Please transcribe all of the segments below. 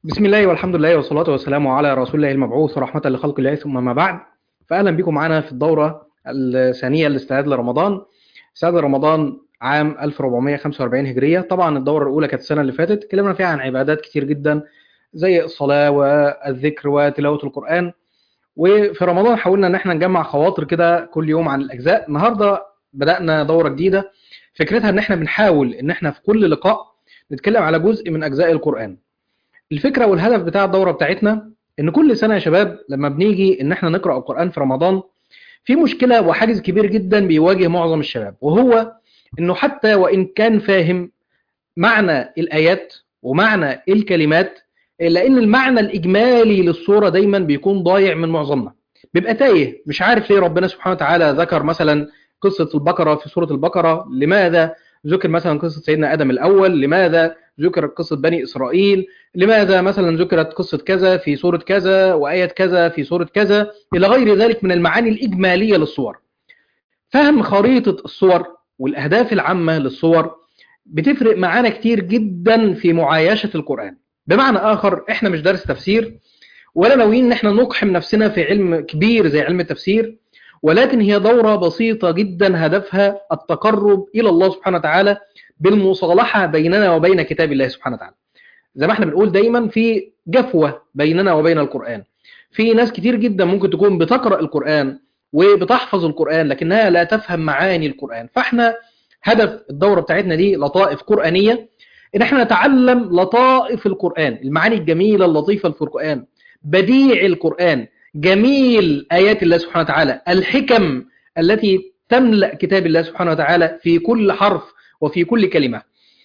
بسم الله والحمد لله والصلاة والسلام على رسول الله المبعوث رحمة لخلق الله ثم ما بعد فأهلا بكم معنا في الدورة الثانية للاستعداد لرمضان استعداد لرمضان عام 1445 هجرية طبعا الدورة الأولى كانت السنة اللي فاتت اتكلمنا فيها عن عبادات كتير جدا زي الصلاة والذكر وتلاوة القرآن وفي رمضان حاولنا ان احنا نجمع خواطر كده كل يوم عن الأجزاء النهاردة بدأنا دورة جديدة فكرتها ان احنا بنحاول ان احنا في كل لقاء نتكلم على جزء من أجزاء القرآن الفكرة والهدف بتاع الدورة بتاعتنا ان كل سنة يا شباب لما بنيجي ان احنا نقرأ القرآن في رمضان في مشكلة وحاجز كبير جدا بيواجه معظم الشباب وهو انه حتى وان كان فاهم معنى الآيات ومعنى الكلمات إلا ان المعنى الإجمالي للصورة دايما بيكون ضايع من معظمنا بيبقى تايه مش عارف ليه ربنا سبحانه وتعالى ذكر مثلا قصة البقرة في سورة البقرة لماذا ذكر مثلا قصة سيدنا آدم الأول لماذا ذكرت قصة بني إسرائيل لماذا مثلا ذكرت قصة كذا في سورة كذا وآية كذا في سورة كذا إلى غير ذلك من المعاني الإجمالية للصور فهم خريطة الصور والأهداف العامة للصور بتفرق معانا كتير جدا في معايشة القرآن بمعنى آخر إحنا مش دارس تفسير ولا ناويين إن إحنا نقحم نفسنا في علم كبير زي علم التفسير ولكن هي دورة بسيطة جدا هدفها التقرب إلى الله سبحانه وتعالى بالمصالحة بيننا وبين كتاب الله سبحانه وتعالى زي ما احنا بنقول دايما في جفوة بيننا وبين القرآن في ناس كتير جدا ممكن تكون بتقرأ القرآن وبتحفظ القرآن لكنها لا تفهم معاني القرآن فاحنا هدف الدورة بتاعتنا دي لطائف قرآنية ان احنا نتعلم لطائف القرآن المعاني الجميلة اللطيفة في القرآن بديع القرآن جميل آيات الله سبحانه وتعالى الحكم التي تملأ كتاب الله سبحانه وتعالى في كل حرف وفي كل كلمة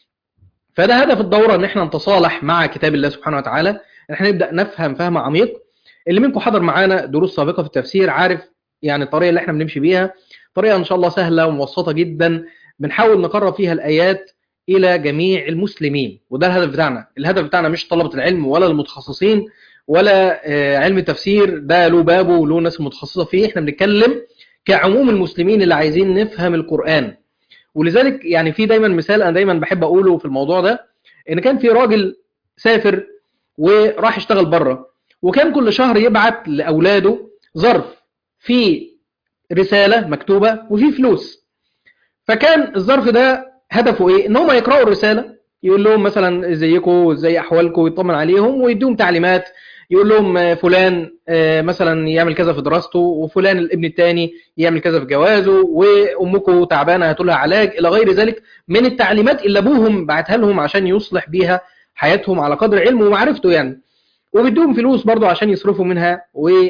فده هدف الدورة ان احنا نتصالح مع كتاب الله سبحانه وتعالى ان احنا نبدأ نفهم فهم عميق اللي منكم حضر معانا دروس سابقة في التفسير عارف يعني الطريقة اللي احنا بنمشي بيها طريقة ان شاء الله سهلة ومبسطة جدا بنحاول نقرب فيها الآيات إلى جميع المسلمين وده الهدف بتاعنا الهدف بتاعنا مش طلبة العلم ولا المتخصصين ولا علم التفسير ده له بابه وله ناس متخصصة فيه احنا بنتكلم كعموم المسلمين اللي عايزين نفهم القرآن ولذلك يعني في دايما مثال انا دايما بحب اقوله في الموضوع ده ان كان في راجل سافر وراح يشتغل بره وكان كل شهر يبعت لاولاده ظرف فيه رسالة مكتوبة وفيه فلوس فكان الظرف ده هدفه ايه ان هم يقرأوا الرسالة يقول لهم مثلا ازيكم ازاي احوالكم يطمن عليهم ويديهم تعليمات يقول لهم فلان مثلا يعمل كذا في دراسته وفلان الابن الثاني يعمل كذا في جوازه وامكم تعبانه هاتوا لها علاج الى غير ذلك من التعليمات اللي ابوهم بعتها لهم عشان يصلح بيها حياتهم على قدر علمه ومعرفته يعني وبيدوهم فلوس برضه عشان يصرفوا منها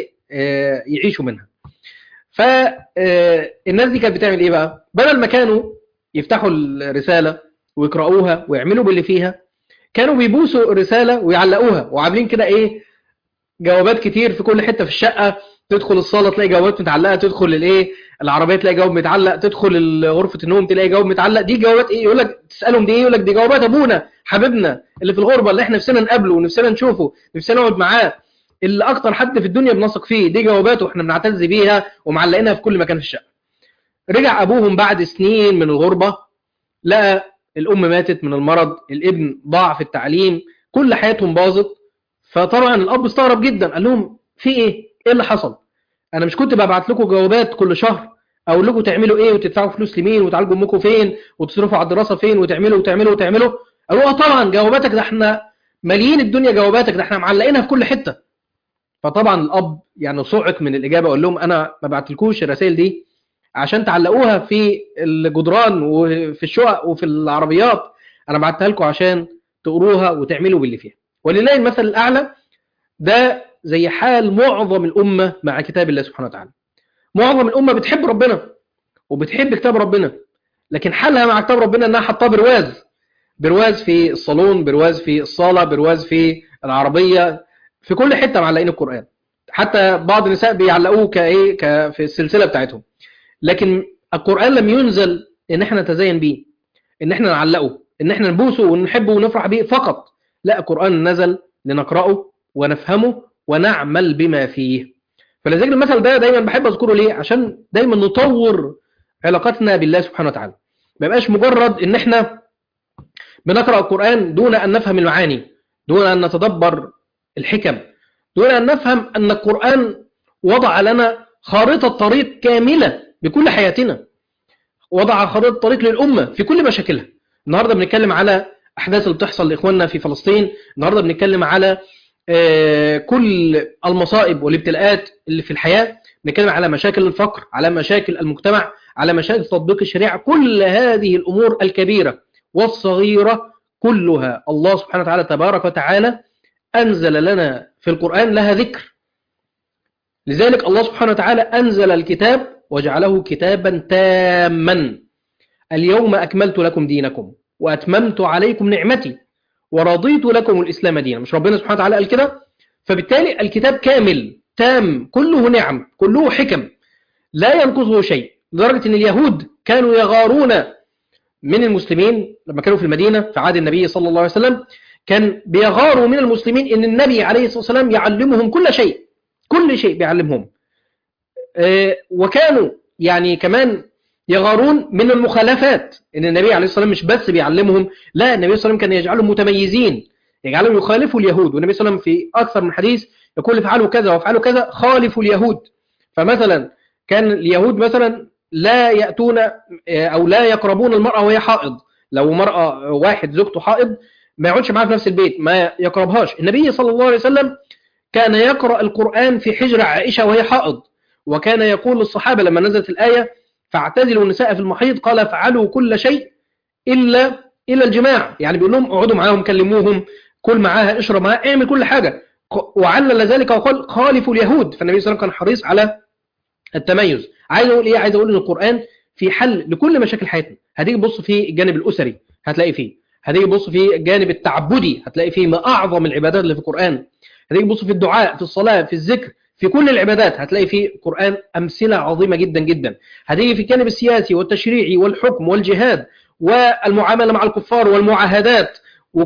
ويعيشوا منها فالناس دي كانت بتعمل ايه بقى بدل ما كانوا يفتحوا الرساله ويقرأوها ويعملوا باللي فيها كانوا بيبوسوا الرسالة ويعلقوها وعاملين كده ايه جوابات كتير في كل حتة في الشقة تدخل الصالة تلاقي جوابات متعلقة تدخل الايه العربية تلاقي جواب متعلق تدخل غرفة النوم تلاقي جواب متعلق دي جوابات ايه يقول لك تسألهم دي ايه يقول لك دي جوابات ابونا حبيبنا اللي في الغربة اللي احنا نفسنا نقابله ونفسنا نشوفه نفسنا نقعد معاه اللي اكتر حد في الدنيا بنثق فيه دي جواباته واحنا بنعتز بيها ومعلقينها في كل مكان في الشقة رجع ابوهم بعد سنين من الغربة لقى الأم ماتت من المرض الابن ضاع في التعليم كل حياتهم باظت فطبعا الأب استغرب جدا قال لهم في إيه؟ إيه اللي حصل؟ أنا مش كنت ببعت لكم جوابات كل شهر أقول لكم تعملوا إيه وتدفعوا فلوس لمين وتعالجوا أمكم فين وتصرفوا على الدراسة فين وتعملوا وتعملوا وتعملوا قالوا آه طبعا جواباتك ده إحنا ماليين الدنيا جواباتك ده إحنا معلقينها في كل حتة فطبعا الأب يعني صعق من الإجابة وقال لهم أنا ما بعتلكوش الرسائل دي عشان تعلقوها في الجدران وفي الشقق وفي العربيات انا بعتها لكم عشان تقروها وتعملوا باللي فيها ولله المثل الاعلى ده زي حال معظم الامه مع كتاب الله سبحانه وتعالى معظم الامه بتحب ربنا وبتحب كتاب ربنا لكن حالها مع كتاب ربنا انها حطاه برواز برواز في الصالون برواز في الصاله برواز في العربيه في كل حته معلقين القران حتى بعض النساء بيعلقوه كايه في السلسله بتاعتهم لكن القرآن لم ينزل ان احنا نتزين بيه ان احنا نعلقه ان احنا نبوسه ونحبه ونفرح بيه فقط لا القرآن نزل لنقرأه ونفهمه ونعمل بما فيه فلذلك المثل ده دايما بحب اذكره ليه عشان دايما نطور علاقتنا بالله سبحانه وتعالى ما يبقاش مجرد ان احنا بنقرأ القرآن دون ان نفهم المعاني دون ان نتدبر الحكم دون أن نفهم أن القرآن وضع لنا خارطة طريق كاملة بكل حياتنا وضع خارطة طريق للأمة في كل مشاكلها النهاردة بنتكلم على أحداث اللي بتحصل لإخواننا في فلسطين النهاردة بنتكلم على آه، كل المصائب والابتلاءات اللي في الحياة بنتكلم على مشاكل الفقر على مشاكل المجتمع على مشاكل تطبيق الشريعة كل هذه الأمور الكبيرة والصغيرة كلها الله سبحانه وتعالى تبارك وتعالى أنزل لنا في القرآن لها ذكر لذلك الله سبحانه وتعالى أنزل الكتاب وجعله كتابا تاما اليوم أكملت لكم دينكم وأتممت عليكم نعمتي ورضيت لكم الإسلام دينا مش ربنا سبحانه وتعالى قال كده فبالتالي الكتاب كامل تام كله نعم كله حكم لا ينقصه شيء لدرجة أن اليهود كانوا يغارون من المسلمين لما كانوا في المدينة في عهد النبي صلى الله عليه وسلم كان بيغاروا من المسلمين أن النبي عليه الصلاة والسلام يعلمهم كل شيء كل شيء بيعلمهم آه، وكانوا يعني كمان يغارون من المخالفات ان النبي عليه الصلاه والسلام مش بس بيعلمهم لا النبي صلى الله عليه وسلم كان يجعلهم متميزين يجعلهم يخالفوا اليهود والنبي صلى الله عليه وسلم في اكثر من حديث يقول افعلوا كذا وافعلوا كذا خالفوا اليهود فمثلا كان اليهود مثلا لا ياتون او لا يقربون المراه وهي حائض لو مراه واحد زوجته حائض ما يقعدش معاها في نفس البيت ما يقربهاش النبي صلى الله عليه وسلم كان يقرا القران في حجر عائشه وهي حائض وكان يقول للصحابه لما نزلت الايه فاعتزلوا النساء في المحيض قال افعلوا كل شيء الا الى الجماع يعني بيقول لهم اقعدوا معاهم كلموهم كل معاها اشرب معاها اعمل كل حاجه وعلل ذلك وقال خالفوا اليهود فالنبي صلى الله عليه وسلم كان حريص على التميز عايز اقول ايه عايز اقول ان القران في حل لكل مشاكل حياتنا هتيجي تبص في الجانب الاسري هتلاقي فيه هتيجي تبص في الجانب التعبدي هتلاقي فيه ما اعظم العبادات اللي في القران هتيجي تبص في الدعاء في الصلاه في الذكر في كل العبادات هتلاقي في القرآن أمثلة عظيمة جدا جدا هتيجي في الجانب السياسي والتشريعي والحكم والجهاد والمعاملة مع الكفار والمعاهدات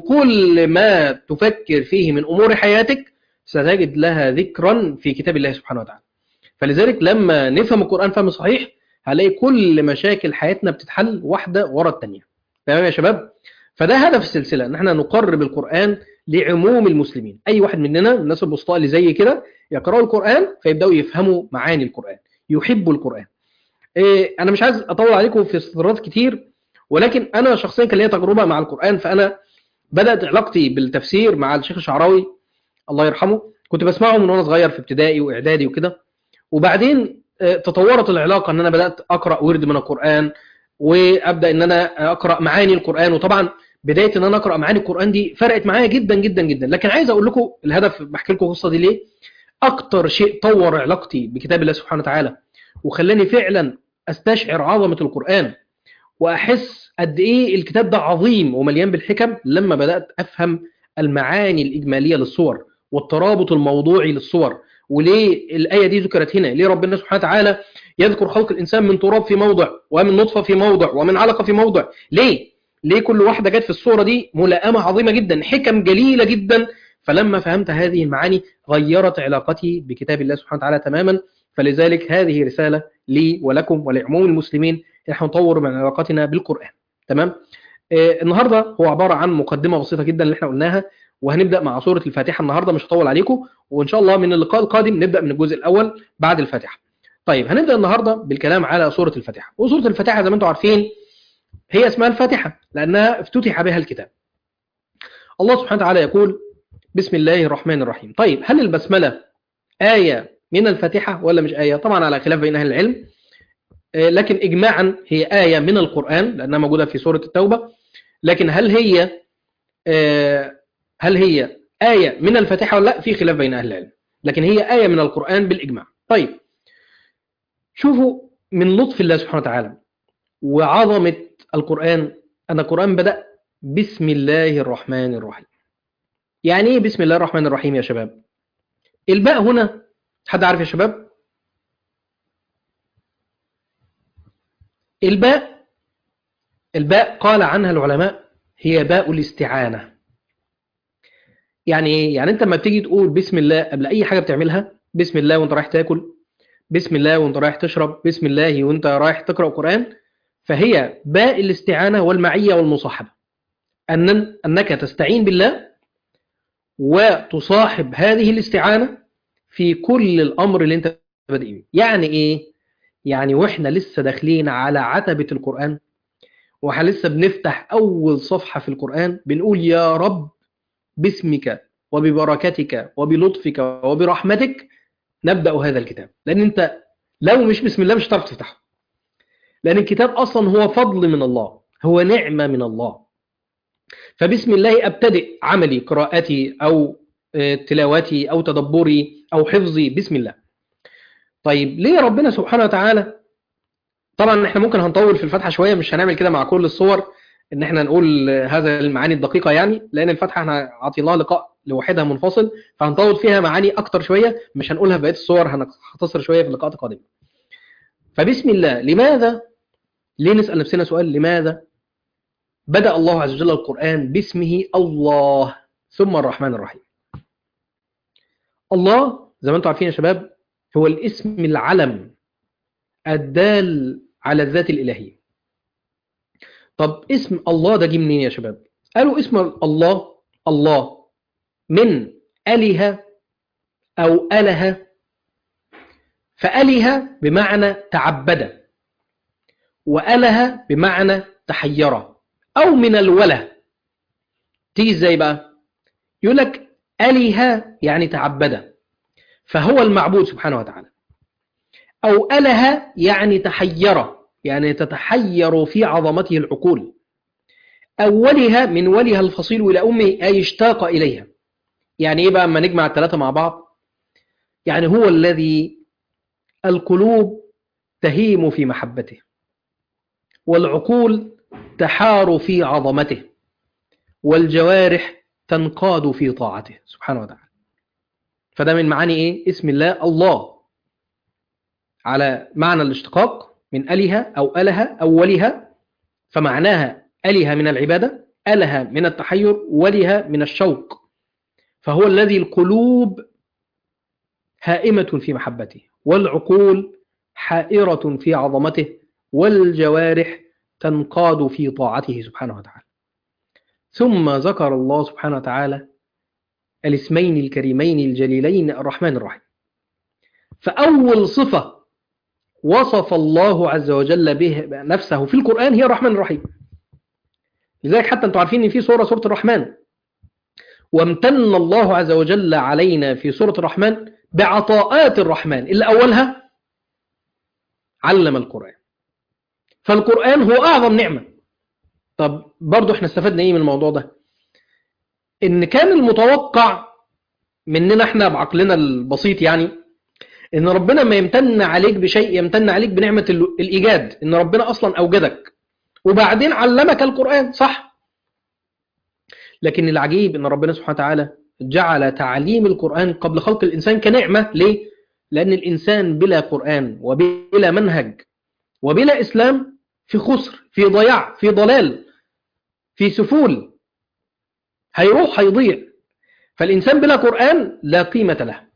وكل ما تفكر فيه من أمور حياتك ستجد لها ذكرا في كتاب الله سبحانه وتعالى فلذلك لما نفهم القرآن فهم صحيح هلاقي كل مشاكل حياتنا بتتحل واحدة ورا التانية تمام يا شباب فده هدف السلسلة ان احنا نقرب القرآن لعموم المسلمين اي واحد مننا الناس البسطاء اللي زي كده يقرأوا القرآن فيبدأوا يفهموا معاني القرآن يحبوا القرآن إيه انا مش عايز اطول عليكم في استطراد كتير ولكن انا شخصيا كان ليا تجربة مع القرآن فانا بدأت علاقتي بالتفسير مع الشيخ الشعراوي الله يرحمه كنت بسمعه من وانا صغير في ابتدائي واعدادي وكده وبعدين تطورت العلاقة ان انا بدأت اقرأ ورد من القرآن وابدا ان انا اقرا معاني القران وطبعا بدايه ان انا اقرا معاني القران دي فرقت معايا جدا جدا جدا لكن عايز اقول لكم الهدف بحكي لكم القصه دي ليه اكتر شيء طور علاقتي بكتاب الله سبحانه وتعالى وخلاني فعلا استشعر عظمه القران واحس قد ايه الكتاب ده عظيم ومليان بالحكم لما بدات افهم المعاني الاجماليه للصور والترابط الموضوعي للصور وليه الآية دي ذكرت هنا ليه ربنا سبحانه وتعالى يذكر خلق الإنسان من تراب في موضع ومن نطفة في موضع ومن علقة في موضع ليه ليه كل واحدة جت في الصورة دي ملائمة عظيمة جدا حكم جليلة جدا فلما فهمت هذه المعاني غيرت علاقتي بكتاب الله سبحانه وتعالى تماما فلذلك هذه رسالة لي ولكم ولعموم المسلمين نحن نطور من علاقتنا بالقرآن تمام آه النهاردة هو عبارة عن مقدمة بسيطة جدا اللي احنا قلناها وهنبدأ مع سورة الفاتحة النهاردة مش هطول عليكم وإن شاء الله من اللقاء القادم نبدأ من الجزء الأول بعد الفاتحة طيب هنبدأ النهاردة بالكلام على سورة الفاتحة وسورة الفاتحة زي ما انتم عارفين هي اسمها الفاتحة لأنها افتتح بها الكتاب الله سبحانه وتعالى يقول بسم الله الرحمن الرحيم طيب هل البسملة آية من الفاتحة ولا مش آية طبعا على خلاف بين أهل العلم لكن إجماعا هي آية من القرآن لأنها موجودة في سورة التوبة لكن هل هي هل هي آية من الفاتحة ولا لا في خلاف بين أهل العلم لكن هي آية من القرآن بالإجماع طيب شوفوا من لطف الله سبحانه وتعالى وعظمة القرآن أن القرآن بدأ بسم الله الرحمن الرحيم يعني إيه بسم الله الرحمن الرحيم يا شباب الباء هنا حد عارف يا شباب الباء الباء قال عنها العلماء هي باء الاستعانة يعني ايه يعني انت لما بتيجي تقول بسم الله قبل اي حاجه بتعملها بسم الله وانت رايح تاكل بسم الله وانت رايح تشرب بسم الله وانت رايح تقرا قران فهي باء الاستعانه والمعيه والمصاحبه ان انك تستعين بالله وتصاحب هذه الاستعانة في كل الأمر اللي انت بادئ بيه يعني ايه؟ يعني واحنا لسه داخلين على عتبة القرآن واحنا لسه بنفتح أول صفحة في القرآن بنقول يا رب باسمك وببركتك وبلطفك وبرحمتك نبدأ هذا الكتاب لأن أنت لو مش بسم الله مش هتعرف تفتحه لأن الكتاب أصلا هو فضل من الله هو نعمة من الله فبسم الله أبتدئ عملي قراءتي أو تلاوتي أو تدبري أو حفظي بسم الله طيب ليه ربنا سبحانه وتعالى طبعا احنا ممكن هنطول في الفتحة شوية مش هنعمل كده مع كل الصور ان احنا نقول هذا المعاني الدقيقة يعني لان الفتحة احنا عطيناها لقاء لوحدها منفصل فهنطول فيها معاني اكتر شوية مش هنقولها في بقية الصور هنختصر شوية في اللقاءات القادمة فبسم الله لماذا ليه نسأل نفسنا سؤال لماذا بدأ الله عز وجل القرآن باسمه الله ثم الرحمن الرحيم الله زي ما انتم عارفين يا شباب هو الاسم العلم الدال على الذات الإلهية طب اسم الله ده جه منين يا شباب قالوا اسم الله الله من أله أو أله فأله بمعنى تعبد وأله بمعنى تحير أو من الوله تيجي ازاي بقى يقول لك أله يعني تعبد فهو المعبود سبحانه وتعالى أو أله يعني تحير يعني تتحير في عظمته العقول أولها من ولها الفصيل إلى أمه أي اشتاق إليها يعني إيه بقى أما نجمع الثلاثة مع بعض يعني هو الذي القلوب تهيم في محبته والعقول تحار في عظمته والجوارح تنقاد في طاعته سبحانه وتعالى فده من معاني إيه؟ اسم الله الله على معنى الاشتقاق من أله أو أله أولها فمعناها أله من العبادة أله من التحير ولها من الشوق فهو الذي القلوب هائمة في محبته والعقول حائرة في عظمته والجوارح تنقاد في طاعته سبحانه وتعالى ثم ذكر الله سبحانه وتعالى الاسمين الكريمين الجليلين الرحمن الرحيم فأول صفة وصف الله عز وجل به نفسه في القرآن هي الرحمن الرحيم لذلك حتى أنتم عارفين أن في سورة سورة الرحمن وامتن الله عز وجل علينا في سورة الرحمن بعطاءات الرحمن اللي أولها علم القرآن فالقرآن هو أعظم نعمة طب برضو احنا استفدنا ايه من الموضوع ده ان كان المتوقع مننا احنا بعقلنا البسيط يعني ان ربنا ما يمتن عليك بشيء يمتن عليك بنعمة الإيجاد ان ربنا أصلا أوجدك وبعدين علمك القرآن صح لكن العجيب ان ربنا سبحانه وتعالى جعل تعليم القرآن قبل خلق الإنسان كنعمة ليه؟ لأن الإنسان بلا قرآن وبلا منهج وبلا إسلام في خسر في ضياع في ضلال في سفول هيروح هيضيع فالإنسان بلا قرآن لا قيمة له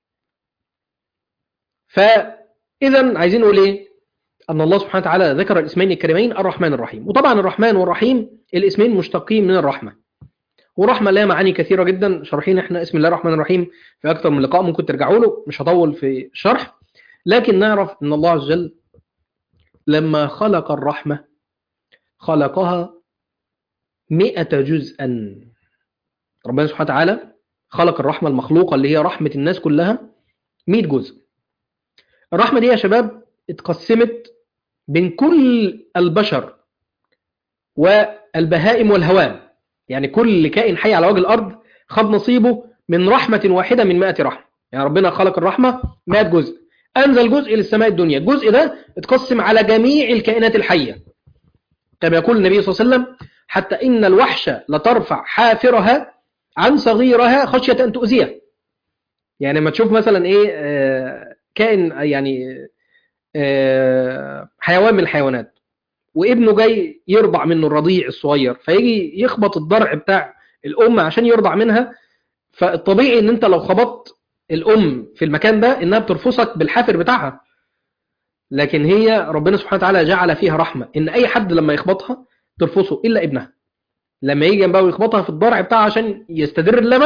فإذا عايزين نقول إيه أن الله سبحانه وتعالى ذكر الاسمين الكريمين الرحمن الرحيم وطبعا الرحمن والرحيم الاسمين مشتقين من الرحمة ورحمة لها معاني كثيرة جدا شرحين احنا اسم الله الرحمن الرحيم في أكثر من لقاء ممكن ترجعوا له مش هطول في الشرح لكن نعرف أن الله عز وجل لما خلق الرحمة خلقها مئة جزءا ربنا سبحانه وتعالى خلق الرحمة المخلوقة اللي هي رحمة الناس كلها مئة جزء الرحمة دي يا شباب اتقسمت بين كل البشر والبهائم والهوام يعني كل كائن حي على وجه الأرض خد نصيبه من رحمة واحدة من مئة رحمة يعني ربنا خلق الرحمة مئة جزء أنزل جزء للسماء الدنيا الجزء ده اتقسم على جميع الكائنات الحية كما يقول النبي صلى الله عليه وسلم حتى إن الوحش لترفع حافرها عن صغيرها خشية أن تؤذيه يعني ما تشوف مثلا إيه آه كائن يعني آه حيوان من الحيوانات وابنه جاي يرضع منه الرضيع الصغير فيجي يخبط الضرع بتاع الأم عشان يرضع منها فالطبيعي ان انت لو خبطت الأم في المكان ده انها بترفصك بالحافر بتاعها لكن هي ربنا سبحانه وتعالى جعل فيها رحمة ان اي حد لما يخبطها ترفصه الا ابنها لما يجي جنبها ويخبطها في الضرع بتاعها عشان يستدر اللبن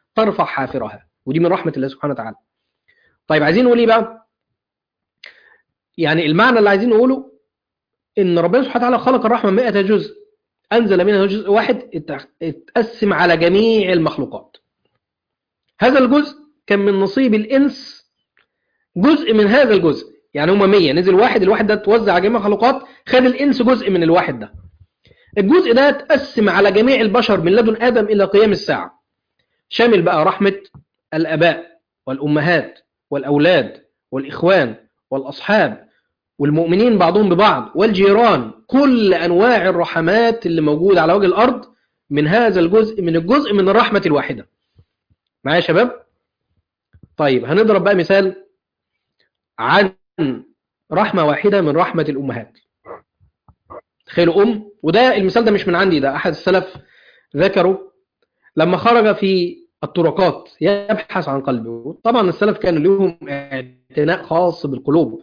ترفع حافرها ودي من رحمة الله سبحانه وتعالى طيب عايزين نقول ايه بقى يعني المعنى اللي عايزين نقوله ان ربنا سبحانه وتعالى خلق الرحمة 100 جزء انزل منها جزء واحد اتقسم على جميع المخلوقات هذا الجزء كان من نصيب الانس جزء من هذا الجزء يعني هما 100 نزل واحد الواحد ده توزع على جميع المخلوقات خد الانس جزء من الواحد ده الجزء ده اتقسم على جميع البشر من لدن ادم الى قيام الساعه شامل بقى رحمه الاباء والامهات والاولاد والاخوان والاصحاب والمؤمنين بعضهم ببعض والجيران كل انواع الرحمات اللي موجوده على وجه الارض من هذا الجزء من الجزء من الرحمه الواحده معايا يا شباب طيب هنضرب بقى مثال عن رحمة واحدة من رحمة الأمهات تخيلوا أم وده المثال ده مش من عندي ده أحد السلف ذكره لما خرج في الطرقات يبحث عن قلبه طبعا السلف كانوا لهم اعتناء خاص بالقلوب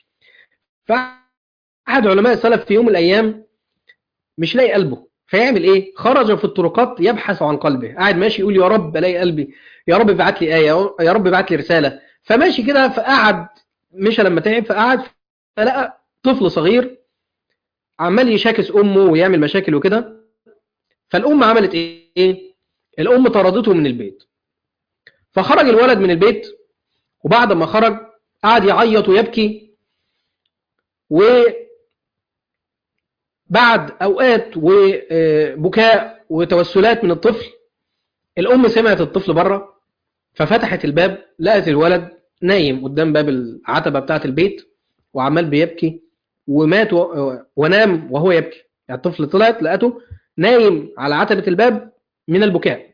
فأحد علماء السلف في يوم من الأيام مش لاقي قلبه فيعمل ايه خرج في الطرقات يبحث عن قلبه قاعد ماشي يقول يا رب الاقي قلبي يا رب ابعت لي ايه يا رب ابعت لي رساله فماشي كده فقعد مشى لما تعب فقعد فلقى طفل صغير عمال يشاكس امه ويعمل مشاكل وكده فالام عملت ايه الام طردته من البيت فخرج الولد من البيت وبعد ما خرج قعد يعيط ويبكي وبعد اوقات وبكاء وتوسلات من الطفل الام سمعت الطفل بره ففتحت الباب لقت الولد نايم قدام باب العتبة بتاعة البيت وعمال بيبكي ومات و... ونام وهو يبكي يعني الطفل طلعت لقته نايم على عتبة الباب من البكاء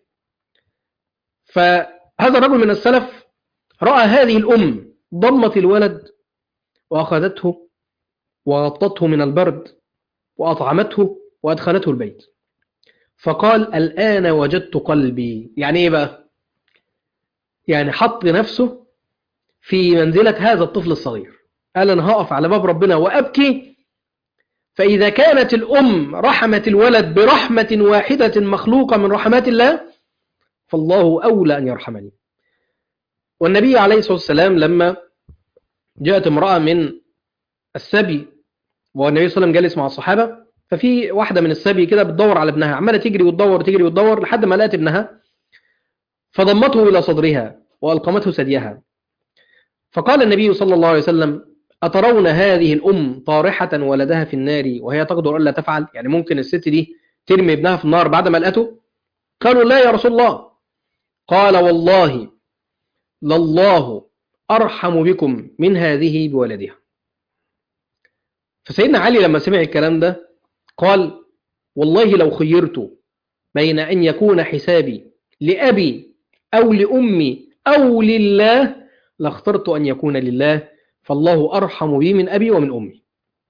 فهذا الرجل من السلف رأى هذه الأم ضمت الولد وأخذته وغطته من البرد وأطعمته وأدخلته البيت فقال الآن وجدت قلبي يعني إيه بقى يعني حط نفسه في منزلة هذا الطفل الصغير قال أنا هقف على باب ربنا وأبكي فإذا كانت الأم رحمت الولد برحمة واحدة مخلوقة من رحمات الله فالله أولى أن يرحمني والنبي عليه الصلاة والسلام لما جاءت امرأة من السبي والنبي صلى الله عليه وسلم جالس مع الصحابة ففي واحدة من السبي كده بتدور على ابنها عمالة تجري وتدور وتجري وتدور لحد ما لقت ابنها فضمته إلى صدرها وألقمته ثديها فقال النبي صلى الله عليه وسلم أترون هذه الأم طارحة ولدها في النار وهي تقدر ألا تفعل يعني ممكن الست دي ترمي ابنها في النار بعد ما لقته قالوا لا يا رسول الله قال والله لله أرحم بكم من هذه بولدها فسيدنا علي لما سمع الكلام ده قال والله لو خيرت بين أن يكون حسابي لأبي أو لأمي أو لله لاخترت أن يكون لله فالله أرحم بي من أبي ومن أمي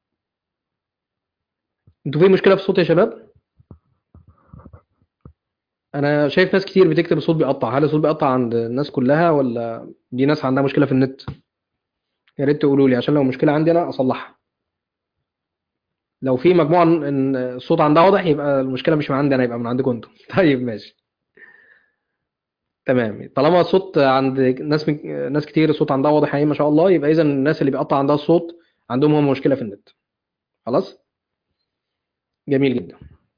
انتوا في مشكلة في الصوت يا شباب أنا شايف ناس كتير بتكتب الصوت بيقطع هل الصوت بيقطع عند الناس كلها ولا دي ناس عندها مشكلة في النت يا ريت تقولوا لي عشان لو مشكلة عندي أنا أصلحها لو في مجموعة إن الصوت عندها واضح يبقى المشكلة مش من عندي أنا يبقى من عندكم أنتم طيب ماشي تمام طالما الصوت عند ناس ناس كتير الصوت عندها واضح يعني ما شاء الله يبقى اذا الناس اللي بيقطع عندها الصوت عندهم هم مشكله في النت خلاص جميل جدا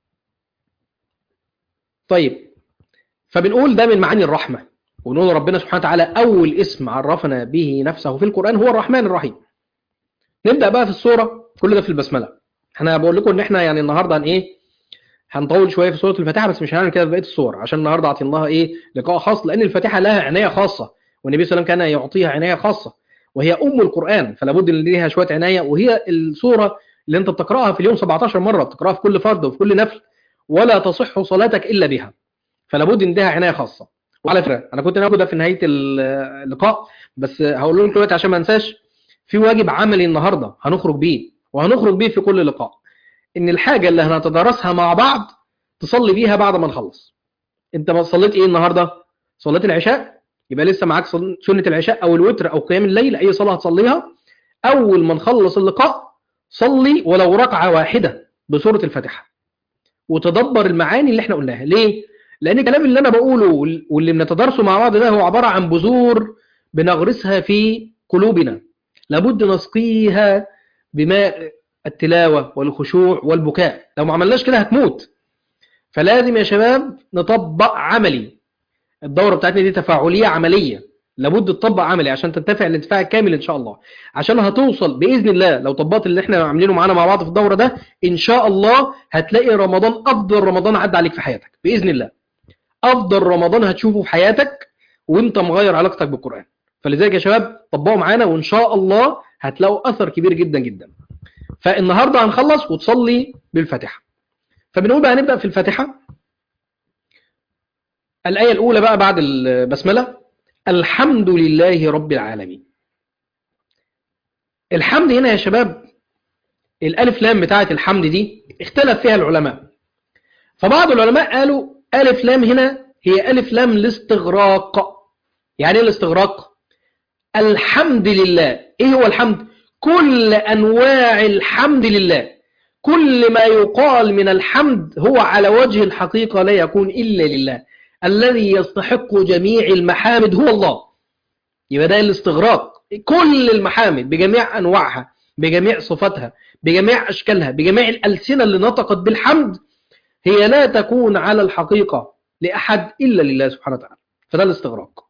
طيب فبنقول ده من معاني الرحمه ونقول ربنا سبحانه وتعالى اول اسم عرفنا به نفسه في القران هو الرحمن الرحيم نبدا بقى في السوره كل ده في البسمله احنا بقول لكم ان احنا يعني النهارده عن ايه هنطول شويه في سوره الفاتحه بس مش هنعمل كده في بقيه السور عشان النهارده عطيناها ايه لقاء خاص لان الفاتحه لها عنايه خاصه والنبي صلى الله عليه وسلم كان يعطيها عنايه خاصه وهي ام القران فلا بد ان ليها شويه عنايه وهي السوره اللي انت بتقراها في اليوم 17 مره بتقراها في كل فرض وفي كل نفل ولا تصح صلاتك الا بها فلا بد ان لها عنايه خاصه وعلى فكره انا كنت ناخد ده في نهايه اللقاء بس هقول لكم دلوقتي عشان ما انساش في واجب عملي النهارده هنخرج بيه وهنخرج بيه في كل لقاء ان الحاجه اللي هنتدارسها مع بعض تصلي بيها بعد ما نخلص انت ما صليت ايه النهارده صليت العشاء يبقى لسه معاك سنه العشاء او الوتر او قيام الليل اي صلاه هتصليها اول ما نخلص اللقاء صلي ولو ركعه واحده بسوره الفاتحه وتدبر المعاني اللي احنا قلناها ليه لان الكلام اللي انا بقوله وال- واللي بنتدارسه مع بعض ده هو عباره عن بذور بنغرسها في قلوبنا لابد نسقيها بماء التلاوه والخشوع والبكاء لو ما عملناش كده هتموت فلازم يا شباب نطبق عملي الدوره بتاعتنا دي تفاعليه عمليه لابد تطبق عملي عشان تنتفع الانتفاع الكامل ان شاء الله عشان هتوصل باذن الله لو طبقت اللي احنا عاملينه معانا مع بعض في الدوره ده ان شاء الله هتلاقي رمضان افضل رمضان عدى عليك في حياتك باذن الله افضل رمضان هتشوفه في حياتك وانت مغير علاقتك بالقران فلذلك يا شباب طبقوا معانا وان شاء الله هتلاقوا اثر كبير جدا جدا فالنهارده هنخلص وتصلي بالفاتحه فبنقول بقى هنبدا في الفاتحه الايه الاولى بقى بعد البسمله الحمد لله رب العالمين الحمد هنا يا شباب الالف لام بتاعه الحمد دي اختلف فيها العلماء فبعض العلماء قالوا الف لام هنا هي الف لام الاستغراق يعني ايه الاستغراق الحمد لله ايه هو الحمد كل انواع الحمد لله كل ما يقال من الحمد هو على وجه الحقيقه لا يكون الا لله الذي يستحق جميع المحامد هو الله يبقى ده الاستغراق كل المحامد بجميع انواعها بجميع صفاتها بجميع اشكالها بجميع الالسنه اللي نطقت بالحمد هي لا تكون على الحقيقه لاحد الا لله سبحانه وتعالى فده الاستغراق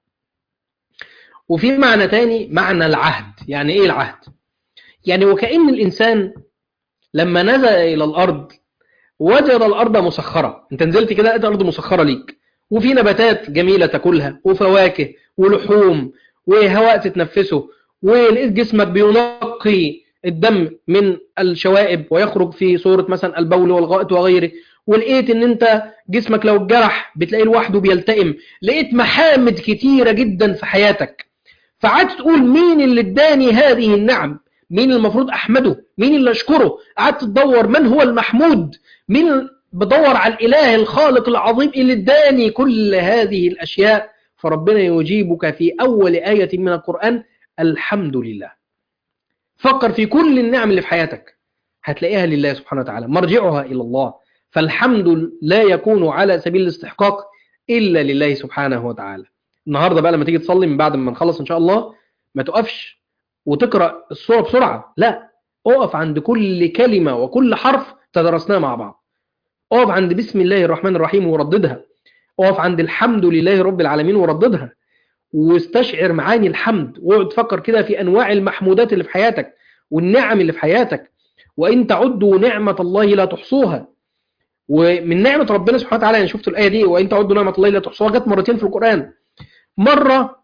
وفي معنى تاني معنى العهد يعني ايه العهد يعني وكأن الإنسان لما نزل إلى الأرض وجد الأرض مسخرة أنت نزلت كده لقيت الأرض مسخرة ليك وفي نباتات جميلة تاكلها وفواكه ولحوم وهواء تتنفسه ولقيت جسمك بينقي الدم من الشوائب ويخرج في صورة مثلا البول والغائط وغيره ولقيت ان انت جسمك لو اتجرح بتلاقيه لوحده بيلتئم لقيت محامد كتيرة جدا في حياتك فقعدت تقول مين اللي اداني هذه النعم مين المفروض احمده مين اللي اشكره قعدت تدور من هو المحمود مين بدور على الاله الخالق العظيم اللي اداني كل هذه الاشياء فربنا يجيبك في اول ايه من القران الحمد لله فكر في كل النعم اللي في حياتك هتلاقيها لله سبحانه وتعالى مرجعها الى الله فالحمد لا يكون على سبيل الاستحقاق الا لله سبحانه وتعالى النهارده بقى لما تيجي تصلي من بعد ما نخلص ان شاء الله ما تقفش وتقرا السوره بسرعه لا اقف عند كل كلمه وكل حرف تدرسناه مع بعض اقف عند بسم الله الرحمن الرحيم ورددها اقف عند الحمد لله رب العالمين ورددها واستشعر معاني الحمد واقعد تفكر كده في انواع المحمودات اللي في حياتك والنعم اللي في حياتك وان تعدوا نعمه الله لا تحصوها ومن نعمه ربنا سبحانه وتعالى يعني شفتوا الايه دي وان تعدوا نعمه الله لا تحصوها جت مرتين في القران مره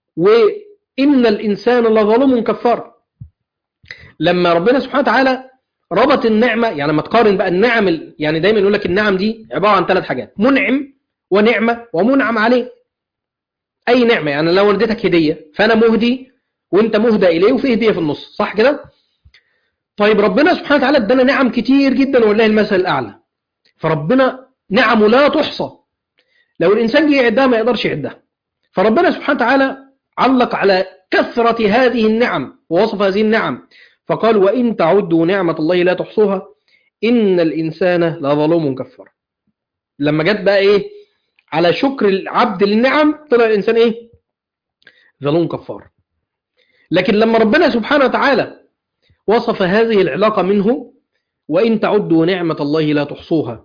وان الانسان لظلوم كفار لما ربنا سبحانه وتعالى ربط النعمه يعني لما تقارن بقى النعم ال- يعني دايما يقول لك النعم دي عباره عن ثلاث حاجات منعم ونعمه ومنعم عليه اي نعمه يعني لو اديتك هديه فانا مهدي وانت مهدى اليه وفي هديه في النص صح كده طيب ربنا سبحانه وتعالى ادانا نعم كتير جدا ولله المثل الاعلى فربنا نعمه لا تحصى لو الانسان جه يعدها ما يقدرش يعدها فربنا سبحانه وتعالى علق على كثرة هذه النعم ووصف هذه النعم فقال وإن تعدوا نعمة الله لا تحصوها إن الإنسان لظلوم كفار لما جت بقى إيه على شكر العبد للنعم طلع الإنسان إيه ظلوم كفار لكن لما ربنا سبحانه وتعالى وصف هذه العلاقة منه وإن تعدوا نعمة الله لا تحصوها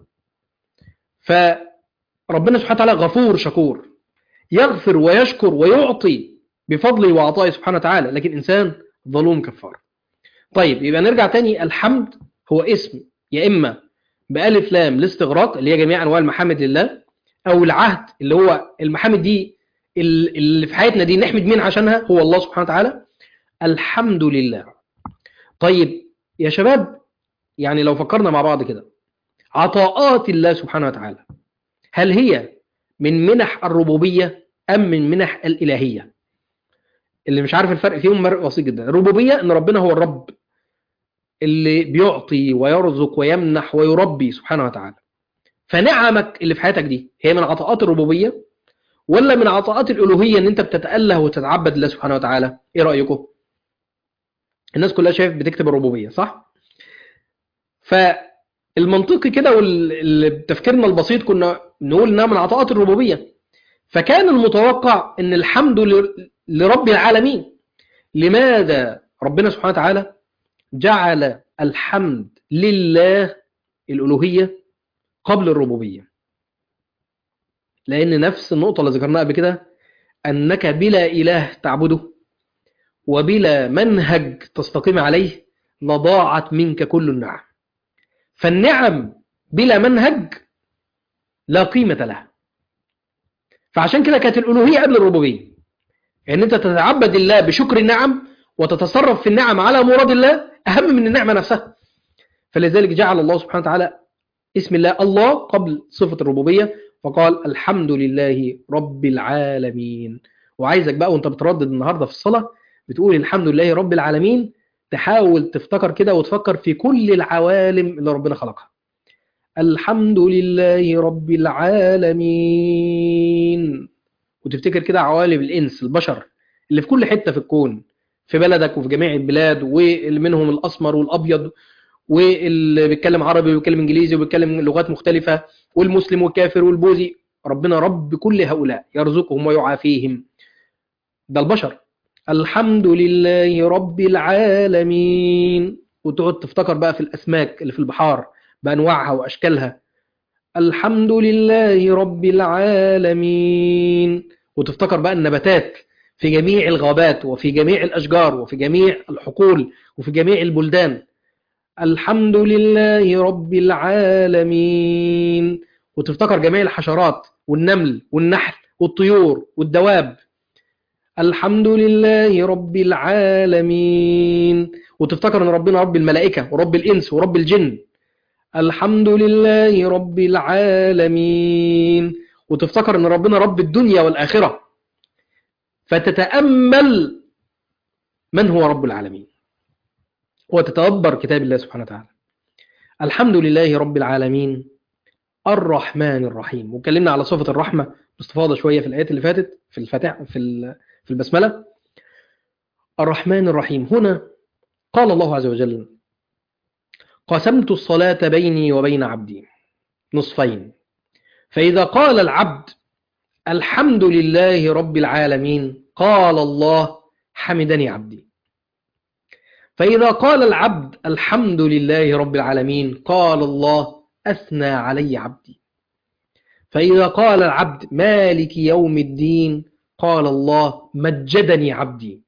فربنا سبحانه وتعالى غفور شكور يغفر ويشكر ويعطي بفضله وعطائه سبحانه وتعالى لكن إنسان ظلوم كفار طيب يبقى نرجع تاني الحمد هو اسم يا إما بألف لام الاستغراق اللي هي جميع أنواع المحامد لله أو العهد اللي هو المحامد دي اللي في حياتنا دي نحمد مين عشانها هو الله سبحانه وتعالى الحمد لله طيب يا شباب يعني لو فكرنا مع بعض كده عطاءات الله سبحانه وتعالى هل هي من منح الربوبية أم من منح الإلهية اللي مش عارف الفرق فيهم فرق بسيط جدا الربوبية ان ربنا هو الرب اللي بيعطي ويرزق ويمنح ويربي سبحانه وتعالى فنعمك اللي في حياتك دي هي من عطاءات الربوبية ولا من عطاءات الألوهية ان انت بتتأله وتتعبد الله سبحانه وتعالى ايه رأيكم الناس كلها شايف بتكتب الربوبية صح المنطقي كده وبتفكيرنا البسيط كنا نقول انها من عطاءات الربوبيه فكان المتوقع ان الحمد ل- لرب العالمين لماذا ربنا سبحانه وتعالى جعل الحمد لله الالوهيه قبل الربوبيه لان نفس النقطه اللي ذكرناها قبل كده انك بلا اله تعبده وبلا منهج تستقيم عليه لضاعت منك كل النعم فالنعم بلا منهج لا قيمة لها فعشان كده كانت الألوهية قبل الربوبية ان انت تتعبد الله بشكر النعم وتتصرف في النعم على مراد الله اهم من النعمة نفسها فلذلك جعل الله سبحانه وتعالى اسم الله الله قبل صفة الربوبية فقال الحمد لله رب العالمين وعايزك بقى وانت بتردد النهاردة في الصلاة بتقول الحمد لله رب العالمين تحاول تفتكر كده وتفكر في كل العوالم اللي ربنا خلقها الحمد لله رب العالمين وتفتكر كده عوالم الإنس البشر اللي في كل حتة في الكون في بلدك وفي جميع البلاد واللي منهم الأسمر والأبيض واللي بيتكلم عربي وبيتكلم إنجليزي وبيتكلم لغات مختلفة والمسلم والكافر والبوذي ربنا رب كل هؤلاء يرزقهم ويعافيهم ده البشر الحمد لله رب العالمين وتقعد تفتكر بقى في الأسماك اللي في البحار بأنواعها وأشكالها الحمد لله رب العالمين وتفتكر بقى النباتات في جميع الغابات وفي جميع الأشجار وفي جميع الحقول وفي جميع البلدان الحمد لله رب العالمين وتفتكر جميع الحشرات والنمل والنحل والطيور والدواب الحمد لله رب العالمين وتفتكر ان ربنا رب الملائكة ورب الإنس ورب الجن الحمد لله رب العالمين وتفتكر ان ربنا رب الدنيا والآخرة فتتأمل من هو رب العالمين وتتدبر كتاب الله سبحانه وتعالى الحمد لله رب العالمين الرحمن الرحيم وكلمنا على صفة الرحمة باستفاضة شوية في الآيات اللي فاتت في الفاتح في في البسملة الرحمن الرحيم هنا قال الله عز وجل قسمت الصلاة بيني وبين عبدي نصفين فإذا قال العبد الحمد لله رب العالمين قال الله حمدني عبدي فإذا قال العبد الحمد لله رب العالمين قال الله أثنى علي عبدي فإذا قال العبد مالك يوم الدين قال الله مجدني عبدي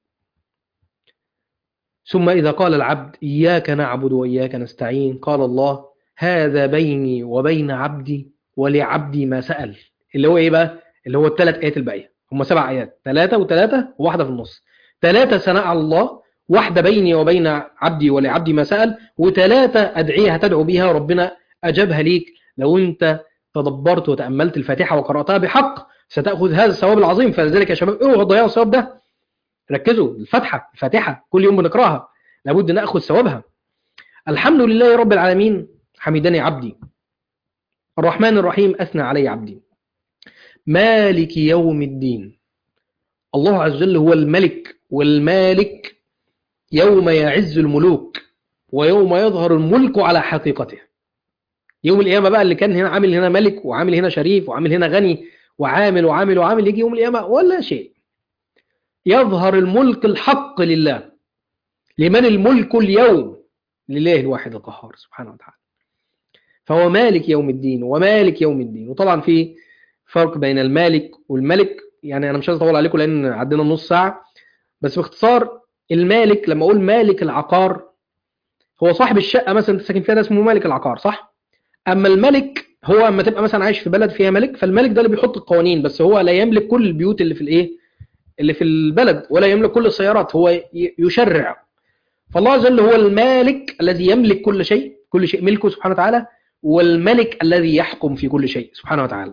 ثم إذا قال العبد إياك نعبد وإياك نستعين قال الله هذا بيني وبين عبدي ولعبدي ما سأل اللي هو إيه بقى اللي هو الثلاث آيات الباقية هم سبع آيات ثلاثة وثلاثة وواحدة في النص ثلاثة ثناء على الله واحدة بيني وبين عبدي ولعبدي ما سأل وثلاثة أدعية هتدعو بيها ربنا أجابها ليك لو أنت تدبرت وتأملت الفاتحة وقرأتها بحق ستأخذ هذا الثواب العظيم فلذلك يا شباب اوعوا تضيعوا الثواب ده ركزوا الفاتحة الفاتحة كل يوم بنقراها لابد نأخذ ثوابها الحمد لله رب العالمين حمدني عبدي الرحمن الرحيم أثنى علي عبدي مالك يوم الدين الله عز وجل هو الملك والمالك يوم يعز الملوك ويوم يظهر الملك على حقيقته يوم القيامة بقى اللي كان هنا عامل هنا ملك وعامل هنا شريف وعامل هنا غني وعامل وعامل وعامل يجي يوم القيامة ولا شيء يظهر الملك الحق لله لمن الملك اليوم لله الواحد القهار سبحانه وتعالى فهو مالك يوم الدين ومالك يوم الدين وطبعا في فرق بين المالك والملك يعني انا مش عايز اطول عليكم لان عدينا نص ساعه بس باختصار المالك لما اقول مالك العقار هو صاحب الشقه مثلا انت ساكن فيها ده اسمه مالك العقار صح اما الملك هو اما تبقى مثلا عايش في بلد فيها ملك فالملك ده اللي بيحط القوانين بس هو لا يملك كل البيوت اللي في الايه اللي في البلد ولا يملك كل السيارات هو يشرع فالله عز وجل هو المالك الذي يملك كل شيء كل شيء ملكه سبحانه وتعالى والملك الذي يحكم في كل شيء سبحانه وتعالى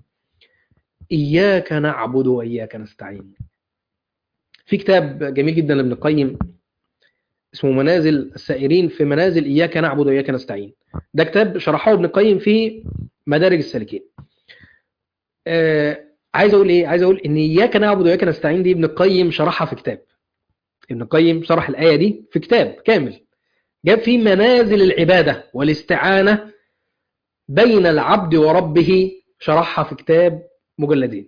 إياك نعبد وإياك نستعين في كتاب جميل جدا لابن القيم اسمه منازل السائرين في منازل إياك نعبد وإياك نستعين ده كتاب شرحه ابن القيم في مدارج السالكين آه عايز أقول إيه عايز أقول إن إياك نعبد وإياك نستعين دي ابن القيم شرحها في كتاب ابن القيم شرح الآية دي في كتاب كامل جاب فيه منازل العبادة والاستعانة بين العبد وربه شرحها في كتاب مجلدين